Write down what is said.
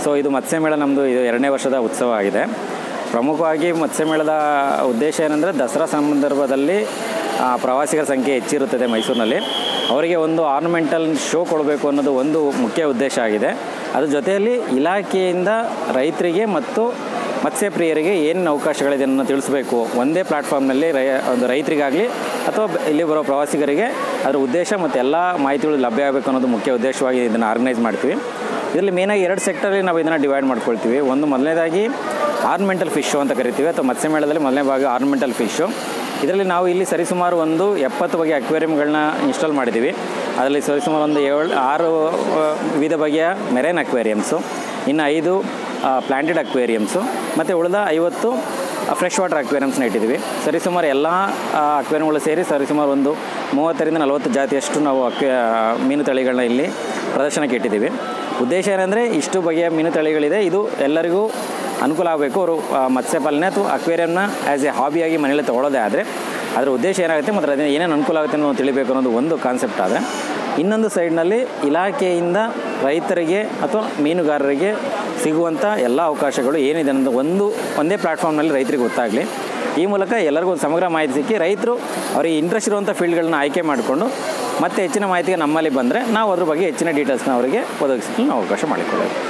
so ಇದು ಮತ್ಸ್ಯಮೇಳ ನಮ್ಮದು ಇದು ಎರಡನೇ ವರ್ಷದ ಉತ್ಸವ ಆಗಿದೆ ಪ್ರಮುಖವಾಗಿ ಮತ್ಸ್ಯಮೇಳದ ಉದ್ದೇಶ ಏನಂದರೆ ದಸರಾ ಸಂದರ್ಭದಲ್ಲಿ ಆ, ಪ್ರವಾಸಿಗರ ಸಂಖ್ಯೆ ಹೆಚ್ಚಿರುತ್ತದೆ ಮೈಸೂರಿನಲ್ಲಿ ಅವರಿಗೆ ಒಂದು ಆರ್ನಮೆಂಟಲ್ ಶೋ ಕೊಡಬೇಕು ಅನ್ನೋದು ಒಂದು ಮುಖ್ಯ ಉದ್ದೇಶ ಆಗಿದೆ ಅದ್ರ ಜೊತೆಯಲ್ಲಿ ಇಲಾಖೆಯಿಂದ ರೈತರಿಗೆ ಮತ್ತು ಮತ್ಸ್ಯಪ್ರಿಯರಿಗೆ ಏನು ಅವಕಾಶಗಳಿದೆ ಅನ್ನೋ ತಿಳಿಸ್ಬೇಕು ಒಂದೇ ಪ್ಲ್ಯಾಟ್ಫಾರ್ಮ್ನಲ್ಲಿ ರೈ ಒಂದು ರೈತರಿಗಾಗಲಿ ಅಥವಾ ಬ- ಇಲ್ಲಿ ಬರೋ ಪ್ರವಾಸಿಗರಿಗೆ ಅದರ ಉದ್ದೇಶ ಮತ್ತು ಎಲ್ಲ ಮಾಹಿತಿಗಳು ಲಭ್ಯ ಆಗಬೇಕು ಅನ್ನೋದು ಮುಖ್ಯ ಉದ್ದೇಶವಾಗಿ ಇದನ್ನು ಆರ್ಗನೈಸ್ ಮಾಡ್ತೀವಿ ಇದರಲ್ಲಿ ಮೇನಾಗಿ ಎರಡು ಸೆಕ್ಟರಲ್ಲಿ ನಾವು ಇದನ್ನು ಡಿವೈಡ್ ಮಾಡ್ಕೊಳ್ತೀವಿ ಒಂದು ಮೊದಲನೇದಾಗಿ ಆರ್ನಮೆಂಟಲ್ ಫಿಶು ಅಂತ ಕರಿತೀವಿ ಅಥವಾ ಮತ್ಸ್ಯಮೇಳದಲ್ಲಿ ಮೊದಲನೇ ಭಾಗ ಆರ್ನಮೆಂಟಲ್ ಫಿಶು ಇದರಲ್ಲಿ ನಾವು ಇಲ್ಲಿ ಸರಿಸುಮಾರು ಒಂದು ಎಪ್ಪತ್ತು ಬಗೆಯ ಅಕ್ವೇರಿಯಂಗಳನ್ನ ಇನ್ಸ್ಟಾಲ್ ಮಾಡಿದ್ದೀವಿ ಅದರಲ್ಲಿ ಸರಿಸುಮಾರು ಒಂದು ಏಳು ಆರು ಆ, ವಿವಿಧ ಬಗೆಯ ಮೆರೈನ್ ಅಕ್ವೇರಿಯಮ್ಸು ಇನ್ನು ಐದು ಪ್ಲಾಂಟೆಡ್ ಅಕ್ವೇರಿಯಮ್ಸು ಮತ್ತು ಉಳಿದ ಐವತ್ತು ಫ್ರೆಶ್ ವಾಟರ್ ಅಕ್ವೇರಿಯಮ್ಸ್ನ ಇಟ್ಟಿದ್ದೀವಿ ಸರಿಸುಮಾರು ಎಲ್ಲ ಅಕ್ವೇರಿಯಂಗಳು ಸೇರಿ ಸರಿಸುಮಾರು ಒಂದು ಮೂವತ್ತರಿಂದ ನಲವತ್ತು ಜಾತಿಯಷ್ಟು ನಾವು ಅಕ್ವೇ ಮೀನು ತಳಿಗಳನ್ನ ಇಲ್ಲಿ ಪ್ರದರ್ಶನಕ್ಕೆ ಇಟ್ಟಿದ್ದೀವಿ ಉದ್ದೇಶ ಏನಂದರೆ ಇಷ್ಟು ಬಗೆಯ ಮೀನು ತಳಿಗಳಿದೆ ಇದು ಎಲ್ಲರಿಗೂ ಅನುಕೂಲ ಆಗಬೇಕು ಅವರು ಆ, ಮತ್ಸ್ಯಪಾಲನೆ ಅಥವಾ ಅಕ್ವೇರಿಯಂನ ಆ್ಯಸ್ ಎ ಹಾಬಿಯಾಗಿ ಮನೇಲಿ ತೊಗೊಳ್ಳೋದೇ ಆದರೆ ಅದರ ಉದ್ದೇಶ ಏನಾಗುತ್ತೆ ಮತ್ತು ಅದರಿಂದ ಏನೇನು ಅನುಕೂಲ ಆಗುತ್ತೆ ಅನ್ನೋದು ತಿಳಿಬೇಕು ಅನ್ನೋದು ಒಂದು ಕಾನ್ಸೆಪ್ಟ್ ಆದರೆ ಇನ್ನೊಂದು ಸೈಡ್ನಲ್ಲಿ ಇಲಾಖೆಯಿಂದ ರೈತರಿಗೆ ಅಥವಾ ಮೀನುಗಾರರಿಗೆ ಸಿಗುವಂಥ ಎಲ್ಲ ಅವಕಾಶಗಳು ಏನಿದೆ ಅನ್ನೋದು ಒಂದು ಒಂದೇ ಪ್ಲ್ಯಾಟ್ಫಾರ್ಮ್ನಲ್ಲಿ ರೈತರಿಗೆ ಗೊತ್ತಾಗಲಿ ಈ ಮೂಲಕ ಎಲ್ಲರಿಗೂ ಒಂದು ಸಮಗ್ರ ಮಾಹಿತಿ ಸಿಕ್ಕಿ ರೈತರು ಅವರಿಗೆ ಇಂಟ್ರೆಸ್ಟ್ ಇರುವಂಥ ಫೀಲ್ಡ್ಗಳನ್ನ ಆಯ್ಕೆ ಮಾಡಿಕೊಂಡು ಮತ್ತೆ ಹೆಚ್ಚಿನ ಮಾಹಿತಿಗೆ ನಮ್ಮಲ್ಲಿ ಬಂದರೆ ನಾವು ಅದ್ರ ಬಗ್ಗೆ ಹೆಚ್ಚಿನ ಡೀಟೇಲ್ಸ್ನ ಅವರಿಗೆ ಒದಗಿಸಲು ನಾವು ಅವಕಾಶ ಮಾಡಿಕೊಳ್ಳೋದು